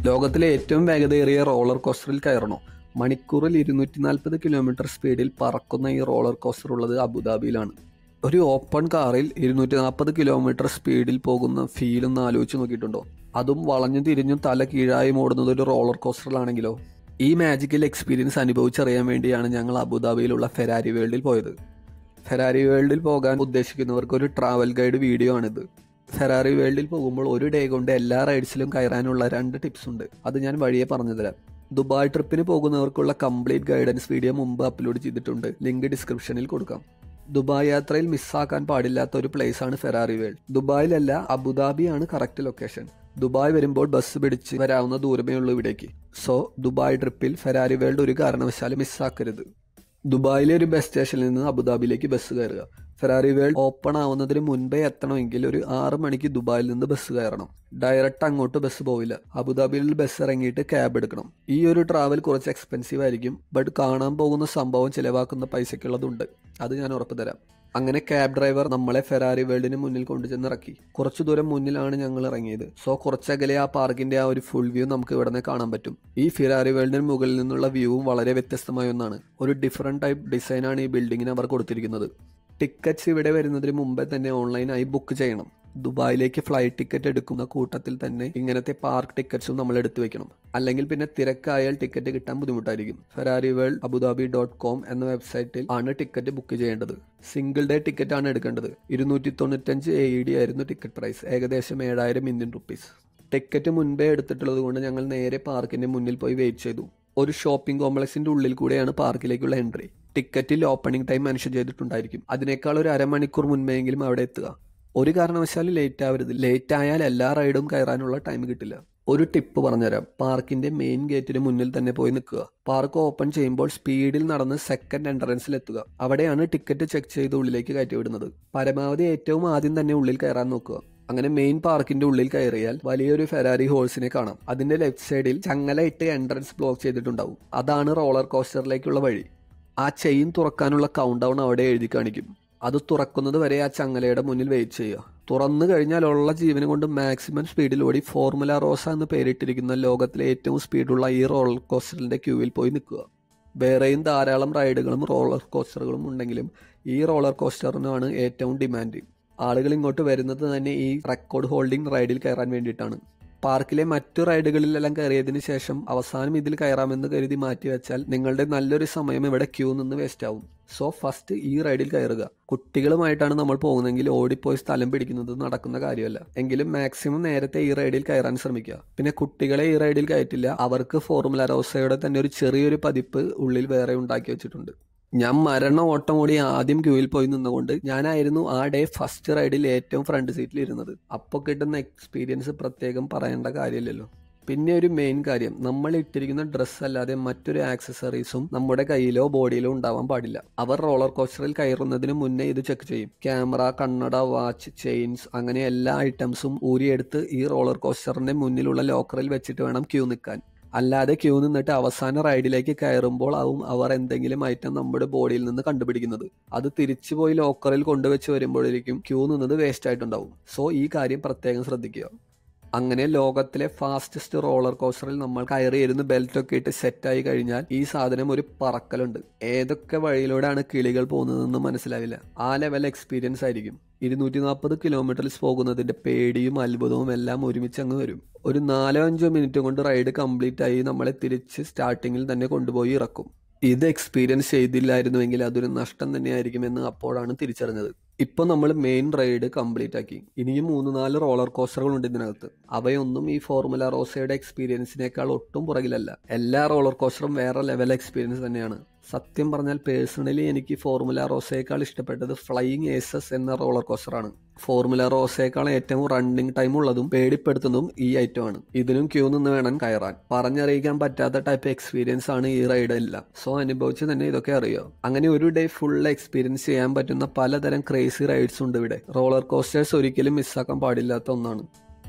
ലോകത്തിലെ ഏറ്റവും വേഗതയേറിയ റോളർ കോസ്റ്ററിൽ കയറണോ മണിക്കൂറിൽ ഇരുന്നൂറ്റി നാൽപ്പത് കിലോമീറ്റർ സ്പീഡിൽ പറക്കുന്ന ഈ റോളർ കോസ്റ്റർ ഉള്ളത് അബുദാബിയിലാണ് ഒരു ഓപ്പൺ കാറിൽ ഇരുന്നൂറ്റി നാൽപ്പത് കിലോമീറ്റർ സ്പീഡിൽ പോകുന്ന ഫീൽ ഒന്ന് ആലോചിച്ച് നോക്കിയിട്ടുണ്ടോ അതും വളഞ്ഞു തിരിഞ്ഞും തല കീഴായി ഓടുന്നത് ഒരു റോളർ കോസ്റ്ററിലാണെങ്കിലോ ഈ മാജിക്കൽ എക്സ്പീരിയൻസ് അനുഭവിച്ചറിയാൻ വേണ്ടിയാണ് ഞങ്ങൾ അബുദാബിയിലുള്ള ഫെരാരി വേൾഡിൽ പോയത് ഫെരാരി വേൾഡിൽ പോകാൻ ഉദ്ദേശിക്കുന്നവർക്ക് ഒരു ട്രാവൽ ഗൈഡ് വീഡിയോ ആണിത് ഫെറാറി വേൾഡിൽ പോകുമ്പോൾ ഒരു ഡേ കൊണ്ട് എല്ലാ റൈഡ്സിലും കയറാനുള്ള രണ്ട് ടിപ്സ് ഉണ്ട് അത് ഞാൻ വഴിയെ പറഞ്ഞു തരാം ദുബായ് ട്രിപ്പിന് പോകുന്നവർക്കുള്ള കംപ്ലീറ്റ് ഗൈഡൻസ് വീഡിയോ മുമ്പ് അപ്ലോഡ് ചെയ്തിട്ടുണ്ട് ലിങ്ക് ഡിസ്ക്രിപ്ഷനിൽ കൊടുക്കാം ദുബായ് യാത്രയിൽ മിസ്സാക്കാൻ പാടില്ലാത്ത ഒരു പ്ലേസ് ആണ് ഫെറാറി വേൾഡ് ദുബായിലല്ല അബുദാബിയാണ് കറക്റ്റ് ലൊക്കേഷൻ ദുബായ് വരുമ്പോൾ ബസ് പിടിച്ച് വരാവുന്ന ദൂരമേ ഉള്ളൂ ഇവിടേക്ക് സോ ദുബായ് ട്രിപ്പിൽ ഫെറാറി വേൾഡ് ഒരു കാരണവശാലും മിസ്സാക്കരുത് ദുബായിലെ ഒരു ബസ് സ്റ്റേഷനിൽ നിന്ന് അബുദാബിയിലേക്ക് ബസ് കയറുക ഫെറാറി വേൾഡ് ഓപ്പൺ ആവുന്നതിന് മുൻപേ എത്തണമെങ്കിൽ ഒരു ആറ് മണിക്ക് ദുബായിൽ നിന്ന് ബസ് കയറണം ഡയറക്റ്റ് അങ്ങോട്ട് ബസ് പോവില്ല അബുദാബിയിൽ ബസ് ഇറങ്ങിയിട്ട് ക്യാബ് എടുക്കണം ഈ ഒരു ട്രാവൽ കുറച്ച് എക്സ്പെൻസീവ് ആയിരിക്കും ബട്ട് കാണാൻ പോകുന്ന സംഭവം ചിലവാക്കുന്ന പൈസയ്ക്കുള്ളതുണ്ട് അത് ഞാൻ ഉറപ്പ് തരാം അങ്ങനെ ക്യാബ് ഡ്രൈവർ നമ്മളെ ഫെറാറി വേൾഡിന് മുന്നിൽ കൊണ്ടുചെന്ന് ഇറക്കി കുറച്ചു ദൂരം മുന്നിലാണ് ഞങ്ങൾ ഇറങ്ങിയത് സോ കുറച്ചകലെ ആ പാർക്കിന്റെ ആ ഒരു ഫുൾ വ്യൂ നമുക്ക് ഇവിടെ നിന്ന് കാണാൻ പറ്റും ഈ ഫെറാറി വേൾഡിന് മുകളിൽ നിന്നുള്ള വ്യൂവും വളരെ വ്യത്യസ്തമായ ഒന്നാണ് ഒരു ഡിഫറെന്റ് ടൈപ്പ് ഡിസൈനാണ് ഈ ബിൽഡിങ്ങിന് അവർ കൊടുത്തിരിക്കുന്നത് ടിക്കറ്റ്സ് ഇവിടെ വരുന്നതിന് മുമ്പേ തന്നെ ഓൺലൈനായി ബുക്ക് ചെയ്യണം ദുബായിലേക്ക് ഫ്ലൈറ്റ് ടിക്കറ്റ് എടുക്കുന്ന കൂട്ടത്തിൽ തന്നെ ഇങ്ങനത്തെ പാർക്ക് ടിക്കറ്റ്സും നമ്മൾ എടുത്തു വെക്കണം അല്ലെങ്കിൽ പിന്നെ തിരക്കായാൽ ടിക്കറ്റ് കിട്ടാൻ ബുദ്ധിമുട്ടായിരിക്കും Ferrari world Abu Dhabi dot com എന്ന വെബ്സൈറ്റിൽ ആണ് ടിക്കറ്റ് ബുക്ക് ചെയ്യേണ്ടത് സിംഗിൾ ഡേ ടിക്കറ്റ് ആണ് എടുക്കേണ്ടത് ഇരുന്നൂറ്റി തൊണ്ണൂറ്റഞ്ച് എ ഇ ഡി ആയിരുന്നു ടിക്കറ്റ് പ്രൈസ് ഏകദേശം ഏഴായിരം ഇന്ത്യൻ റുപ്പീസ് ടിക്കറ്റ് മുൻപേ എടുത്തിട്ടുള്ളത് കൊണ്ട് ഞങ്ങൾ നേരെ പാർക്കിന്റെ മുന്നിൽ പോയി വെയിറ്റ് ചെയ്തു ഒരു ഷോപ്പിംഗ് കോംപ്ലക്സിന്റെ ഉള്ളിൽ കൂടെയാണ് പാർക്കിലേക്കുള്ള എൻട്രി ടിക്കറ്റിൽ ഓപ്പണിംഗ് ടൈം മെൻഷൻ ചെയ്തിട്ടുണ്ടായിരിക്കും അതിനേക്കാൾ ഒരു അരമണിക്കൂർ മുൻപെങ്കിലും അവിടെ എത്തുക ഒരു കാരണവശാലും ലേറ്റ് ആവരുത് ലേറ്റ് ആയാൽ എല്ലാ റൈഡും കയറാനുള്ള ടൈം കിട്ടില്ല ഒരു ടിപ്പ് പറഞ്ഞുതരാം പാർക്കിന്റെ മെയിൻ ഗേറ്റിന് മുന്നിൽ തന്നെ പോയി നിൽക്കുക പാർക്ക് ഓപ്പൺ ചെയ്യുമ്പോൾ സ്പീഡിൽ നടന്ന് സെക്കൻഡ് എൻട്രൻസിൽ എത്തുക അവിടെയാണ് ടിക്കറ്റ് ചെക്ക് ചെയ്ത് ഉള്ളിലേക്ക് കയറ്റി വിടുന്നത് പരമാവധി ഏറ്റവും ആദ്യം തന്നെ ഉള്ളിൽ കയറാൻ നോക്കുക അങ്ങനെ മെയിൻ പാർക്കിന്റെ ഉള്ളിൽ കയറിയാൽ വലിയൊരു ഫെറാറി ഹോൾസിനെ കാണാം അതിന്റെ ലെഫ്റ്റ് സൈഡിൽ ചങ്ങല ഇട്ട് എൻട്രൻസ് ബ്ലോക്ക് ചെയ്തിട്ടുണ്ടാവും അതാണ് റോളർ കോസ്റ്ററിലേക്കുള്ള വഴി ആ ചെയിൻ തുറക്കാനുള്ള കൗണ്ട് ഡൗൺ അവിടെ എഴുതി കാണിക്കും അത് തുറക്കുന്നത് വരെ ആ ചങ്ങലയുടെ മുന്നിൽ വെയിറ്റ് ചെയ്യുക തുറന്നു കഴിഞ്ഞാൽ ഉള്ള ജീവനം കൊണ്ട് മാക്സിമം സ്പീഡിൽ ഓടി ഫോർമുല റോസ എന്ന് പേരിട്ടിരിക്കുന്ന ലോകത്തിലെ ഏറ്റവും സ്പീഡുള്ള ഈ റോളർ കോസ്റ്ററിന്റെ ക്യൂവിൽ പോയി നിൽക്കുക വേറെയും ധാരാളം റൈഡുകളും റോളർ കോസ്റ്ററുകളും ഉണ്ടെങ്കിലും ഈ റോളർ കോസ്റ്ററിനാണ് ഏറ്റവും ഡിമാൻഡ് ആളുകൾ ഇങ്ങോട്ട് വരുന്നത് തന്നെ ഈ റെക്കോർഡ് ഹോൾഡിംഗ് റൈഡിൽ കയറാൻ വേണ്ടിയിട്ടാണ് പാർക്കിലെ മറ്റു റൈഡുകളിലെല്ലാം കയറിയതിനു ശേഷം അവസാനം ഇതിൽ കയറാമെന്ന് കരുതി മാറ്റിവെച്ചാൽ നിങ്ങളുടെ നല്ലൊരു സമയം ഇവിടെ ക്യൂ നിന്ന് വേസ്റ്റ് ആവും സോ ഫസ്റ്റ് ഈ റൈഡിൽ കയറുക കുട്ടികളുമായിട്ടാണ് നമ്മൾ പോകുന്നതെങ്കിൽ ഓടിപ്പോയി സ്ഥലം പിടിക്കുന്നത് നടക്കുന്ന കാര്യമല്ല എങ്കിലും മാക്സിമം നേരത്തെ ഈ റൈഡിൽ കയറാൻ ശ്രമിക്കുക പിന്നെ കുട്ടികളെ ഈ റൈഡിൽ കയറ്റില്ല അവർക്ക് ഫോർമുല റോസയുടെ തന്നെ ഒരു ചെറിയൊരു പതിപ്പ് ഉള്ളിൽ വേറെ ഉണ്ടാക്കി വെച്ചിട്ടുണ്ട് ഞാൻ മരണ ഓട്ടം ഓടി ആദ്യം ക്യൂവിൽ പോയി നിന്നുകൊണ്ട് ഞാനായിരുന്നു ആ ഡേ ഫസ്റ്റ് റൈഡിൽ ഏറ്റവും ഫ്രണ്ട് സീറ്റിൽ ഇരുന്നത് അപ്പോൾ കിട്ടുന്ന എക്സ്പീരിയൻസ് പ്രത്യേകം പറയേണ്ട കാര്യമില്ലല്ലോ പിന്നെ ഒരു മെയിൻ കാര്യം നമ്മൾ ഇട്ടിരിക്കുന്ന ഡ്രസ്സ് അല്ലാതെ മറ്റൊരു ആക്സസറീസും നമ്മുടെ കയ്യിലോ ബോഡിയിലോ ഉണ്ടാവാൻ പാടില്ല അവർ റോളർ കോസ്റ്ററിൽ കയറുന്നതിന് മുന്നേ ഇത് ചെക്ക് ചെയ്യും ക്യാമറ കണ്ണട വാച്ച് ചെയിൻസ് അങ്ങനെ എല്ലാ ഐറ്റംസും ഊരിയെടുത്ത് ഈ റോളർ കോസ്റ്ററിന്റെ മുന്നിലുള്ള ലോക്കറിൽ വെച്ചിട്ട് വേണം ക്യൂ നിൽക്കാൻ അല്ലാതെ ക്യൂ നിന്നിട്ട് അവസാന റൈഡിലേക്ക് കയറുമ്പോൾ ആവും അവർ എന്തെങ്കിലും ഐറ്റം നമ്മുടെ ബോഡിയിൽ നിന്ന് കണ്ടുപിടിക്കുന്നത് അത് തിരിച്ചു പോയി ലോക്കറിൽ കൊണ്ടുവച്ച് വരുമ്പോഴേക്കും ക്യൂ നിന്നത് വേസ്റ്റ് ആയിട്ടുണ്ടാവും സോ ഈ കാര്യം പ്രത്യേകം ശ്രദ്ധിക്കുക അങ്ങനെ ലോകത്തിലെ ഫാസ്റ്റസ്റ്റ് റോളർ കോസ്റ്ററിൽ നമ്മൾ കയറിയിരുന്ന് ബെൽറ്റ് ഒക്കെ ഇട്ട് സെറ്റായി കഴിഞ്ഞാൽ ഈ സാധനം ഒരു പറക്കലുണ്ട് ഏതൊക്കെ വഴിയിലൂടെയാണ് കിളികൾ പോകുന്നതെന്ന് മനസ്സിലാവില്ല ആ ലെവൽ എക്സ്പീരിയൻസ് ആയിരിക്കും ഇരുന്നൂറ്റി നാൽപ്പത് കിലോമീറ്ററിൽ പോകുന്നതിന്റെ പേടിയും അത്ഭുതവും എല്ലാം ഒരുമിച്ച് അങ്ങ് വരും ഒരു നാലോ അഞ്ചോ മിനിറ്റ് കൊണ്ട് റൈഡ് കംപ്ലീറ്റ് ആയി നമ്മളെ തിരിച്ച് സ്റ്റാർട്ടിങ്ങിൽ തന്നെ കൊണ്ടുപോയി ഇറക്കും ഇത് എക്സ്പീരിയൻസ് ചെയ്തില്ലായിരുന്നുവെങ്കിൽ അതൊരു നഷ്ടം തന്നെയായിരിക്കുമെന്ന് അപ്പോഴാണ് തിരിച്ചറിഞ്ഞത് ഇപ്പൊ നമ്മൾ മെയിൻ റൈഡ് കംപ്ലീറ്റ് ആക്കി ഇനിയും മൂന്ന് നാല് റോളർ കോസ്റ്ററുകൾ ഉണ്ട് ഇതിനകത്ത് അവയൊന്നും ഈ ഫോർമുല റോസയുടെ എക്സ്പീരിയൻസിനേക്കാൾ ഒട്ടും പുറകിലല്ല എല്ലാ റോളർ കോസ്റ്ററും വേറെ ലെവൽ എക്സ്പീരിയൻസ് തന്നെയാണ് സത്യം പറഞ്ഞാൽ പേഴ്സണലി എനിക്ക് ഫോർമുല റോസയേക്കാൾ ഇഷ്ടപ്പെട്ടത് ഫ്ലൈയിങ് ഏസസ് എന്ന റോളർ കോസ്റ്ററാണ് ഫോർമുല റോസയേക്കാൾ ഏറ്റവും റണ്ണിങ് ടൈം ഉള്ളതും പേടിപ്പെടുത്തുന്നതും ഈ ഐറ്റമാണ് ഇതിനും ക്യൂ നിന്ന് വേണം കയറാൻ പറഞ്ഞറിയിക്കാൻ പറ്റാത്ത ടൈപ്പ് എക്സ്പീരിയൻസ് ആണ് ഈ റൈഡ് എല്ലാം സോ അനുഭവിച്ച് തന്നെ ഇതൊക്കെ അറിയാം അങ്ങനെ ഒരു ഡേ ഫുൾ എക്സ്പീരിയൻസ് ചെയ്യാൻ പറ്റുന്ന പലതരം ക്രേസി റൈഡ്സ് ഉണ്ട് ഇവിടെ റോളർ കോസ്റ്റേഴ്സ് ഒരിക്കലും മിസ്സാക്കാൻ പാടില്ലാത്ത ഒന്നാണ്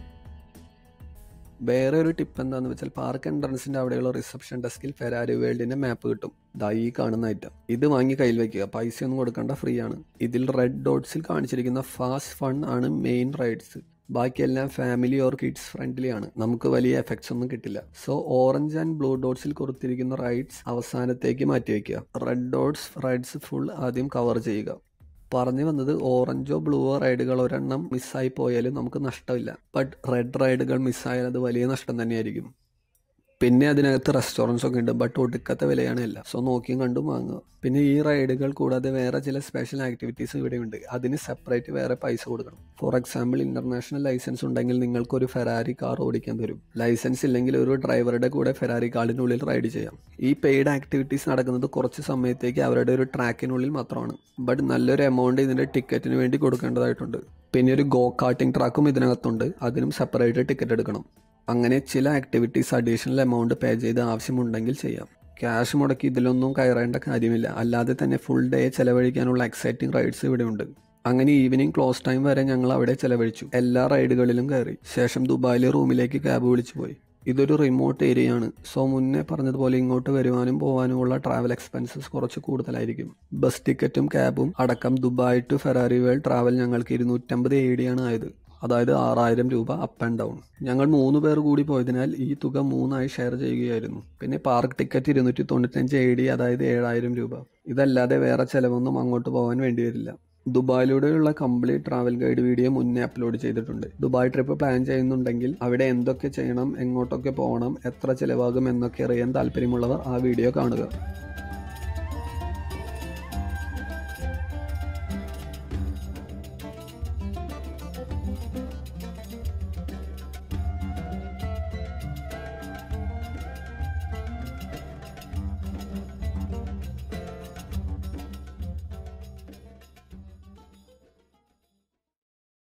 വേറെ ഒരു ടിപ്പ് എന്താണെന്ന് വെച്ചാൽ പാർക്ക് എൻട്രൻസിന്റെ അവിടെയുള്ള റിസപ്ഷൻ ഡെസ്കിൽ ഫെരാരി വേൾഡിന്റെ മാപ്പ് കിട്ടും ദാ ഈ കാണുന്ന ഐറ്റം ഇത് വാങ്ങി കയ്യിൽ വെക്കുക പൈസ ഒന്നും കൊടുക്കേണ്ട ഫ്രീ ആണ് ഇതിൽ റെഡ് ഡോട്ട്സിൽ കാണിച്ചിരിക്കുന്ന ഫാസ്റ്റ് ഫൺ ആണ് മെയിൻ റൈഡ്സ് ബാക്കിയെല്ലാം ഫാമിലി ഓർ കിഡ്സ് ഫ്രണ്ട്ലി ആണ് നമുക്ക് വലിയ എഫക്ട്സ് ഒന്നും കിട്ടില്ല സോ ഓറഞ്ച് ആൻഡ് ബ്ലൂ ഡോട്ട്സിൽ കൊടുത്തിരിക്കുന്ന റൈഡ്സ് അവസാനത്തേക്ക് മാറ്റിവെക്കുക റെഡ് ഡോട്ട്സ് റൈഡ്സ് ഫുൾ ആദ്യം കവർ ചെയ്യുക പറഞ്ഞു വന്നത് ഓറഞ്ചോ ബ്ലൂവോ റൈഡുകൾ ഒരെണ്ണം മിസ്സായി പോയാലും നമുക്ക് നഷ്ടമില്ല ബട്ട് റെഡ് റൈഡുകൾ മിസ്സായാൽ അത് വലിയ നഷ്ടം തന്നെയായിരിക്കും പിന്നെ അതിനകത്ത് റെസ്റ്റോറൻറ്റ്സ് ഒക്കെ ഉണ്ട് ബട്ട് ഒടുക്കത്തെ വിലയാണ് എല്ലാം സോ നോക്കിയും കണ്ടും വാങ്ങുക പിന്നെ ഈ റൈഡുകൾ കൂടാതെ വേറെ ചില സ്പെഷ്യൽ ആക്ടിവിറ്റീസ് ഇവിടെ ഉണ്ട് അതിന് സെപ്പറേറ്റ് വേറെ പൈസ കൊടുക്കണം ഫോർ എക്സാമ്പിൾ ഇന്റർനാഷണൽ ലൈസൻസ് ഉണ്ടെങ്കിൽ നിങ്ങൾക്ക് ഒരു ഫെറാരി കാർ ഓടിക്കാൻ തരും ലൈസൻസ് ഇല്ലെങ്കിൽ ഒരു ഡ്രൈവറുടെ കൂടെ ഫെറാരി കാറിനുള്ളിൽ റൈഡ് ചെയ്യാം ഈ പെയ്ഡ് ആക്ടിവിറ്റീസ് നടക്കുന്നത് കുറച്ച് സമയത്തേക്ക് അവരുടെ ഒരു ട്രാക്കിനുള്ളിൽ മാത്രമാണ് ബട്ട് നല്ലൊരു എമൗണ്ട് ഇതിന്റെ ടിക്കറ്റിന് വേണ്ടി കൊടുക്കേണ്ടതായിട്ടുണ്ട് പിന്നെ ഒരു ഗോ കാർട്ടിംഗ് ട്രാക്കും ഇതിനകത്തുണ്ട് അതിനും സെപ്പറേറ്റ് ടിക്കറ്റ് എടുക്കണം അങ്ങനെ ചില ആക്ടിവിറ്റീസ് അഡീഷണൽ എമൗണ്ട് പേ ചെയ്ത് ആവശ്യമുണ്ടെങ്കിൽ ചെയ്യാം ക്യാഷ് മുടക്കി ഇതിലൊന്നും കയറേണ്ട കാര്യമില്ല അല്ലാതെ തന്നെ ഫുൾ ഡേ ചെലവഴിക്കാനുള്ള എക്സൈറ്റിംഗ് റൈഡ്സ് ഇവിടെ ഉണ്ട് അങ്ങനെ ഈവനിങ് ക്ലോസ് ടൈം വരെ ഞങ്ങൾ അവിടെ ചെലവഴിച്ചു എല്ലാ റൈഡുകളിലും കയറി ശേഷം ദുബായിലെ റൂമിലേക്ക് ക്യാബ് വിളിച്ചു പോയി ഇതൊരു റിമോട്ട് ഏരിയയാണ് സോ മുന്നേ പറഞ്ഞതുപോലെ ഇങ്ങോട്ട് വരുവാനും പോകാനുമുള്ള ട്രാവൽ എക്സ്പെൻസസ് കുറച്ച് കൂടുതലായിരിക്കും ബസ് ടിക്കറ്റും ക്യാബും അടക്കം Dubai to Ferrari world travel ഞങ്ങൾക്ക് ഇരുന്നൂറ്റമ്പത് എ ഡിയാണ് ആയത് അതായത് ആറായിരം രൂപ അപ്പ് ആൻഡ് ഡൗൺ ഞങ്ങൾ മൂന്ന് പേർ കൂടി പോയതിനാൽ ഈ തുക മൂന്നായി ഷെയർ ചെയ്യുകയായിരുന്നു പിന്നെ പാർക്ക് ടിക്കറ്റ് ഇരുന്നൂറ്റി തൊണ്ണൂറ്റഞ്ച് എ ഡി അതായത് ഏഴായിരം രൂപ ഇതല്ലാതെ വേറെ ചിലവൊന്നും അങ്ങോട്ട് പോകാൻ വേണ്ടി വരില്ല ദുബായിലൂടെയുള്ള കംപ്ലീറ്റ് ട്രാവൽ ഗൈഡ് വീഡിയോ മുന്നേ അപ്ലോഡ് ചെയ്തിട്ടുണ്ട് ദുബായ് ട്രിപ്പ് പ്ലാൻ ചെയ്യുന്നുണ്ടെങ്കിൽ അവിടെ എന്തൊക്കെ ചെയ്യണം എങ്ങോട്ടൊക്കെ പോകണം എത്ര ചിലവാകും എന്നൊക്കെ അറിയാൻ താല്പര്യമുള്ളവർ ആ വീഡിയോ കാണുക